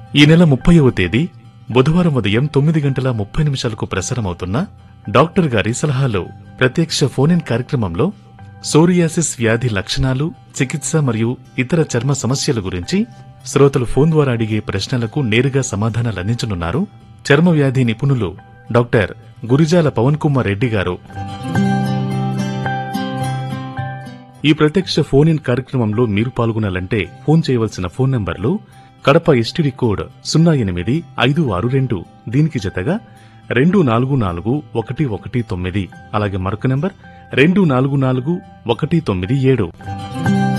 ఈ నెల ముప్పైవ తేదీ బుధవారం ఉదయం తొమ్మిది గంటల ముప్పై నిమిషాలకు ప్రసారమవుతున్న డాక్టర్ గారి సలహాలు ప్రత్యక్ష ఫోన్ ఇన్ కార్యక్రమంలో సోరియాసిస్ వ్యాధి లక్షణాలు చికిత్స మరియు ఇతర చర్మ సమస్యల గురించి శ్రోతలు ఫోన్ ద్వారా అడిగే ప్రశ్నలకు నేరుగా సమాధానాలు అందించనున్నారు చర్మ వ్యాధి నిపుణులు డాక్టర్ గురిజాల పవన్ కుమార్ రెడ్డి గారు ఈ ప్రత్యక్ష ఫోన్ ఇన్ కార్యక్రమంలో మీరు పాల్గొనాలంటే ఫోన్ చేయవలసిన ఫోన్ నంబర్లు కడప ఎస్టీడీ కోడ్ సున్నా ఎనిమిది ఐదు ఆరు రెండు దీనికి జతగా రెండు నాలుగు నాలుగు ఒకటి ఒకటి తొమ్మిది అలాగే మరొక నంబర్ రెండు నాలుగు నాలుగు ఒకటి తొమ్మిది ఏడు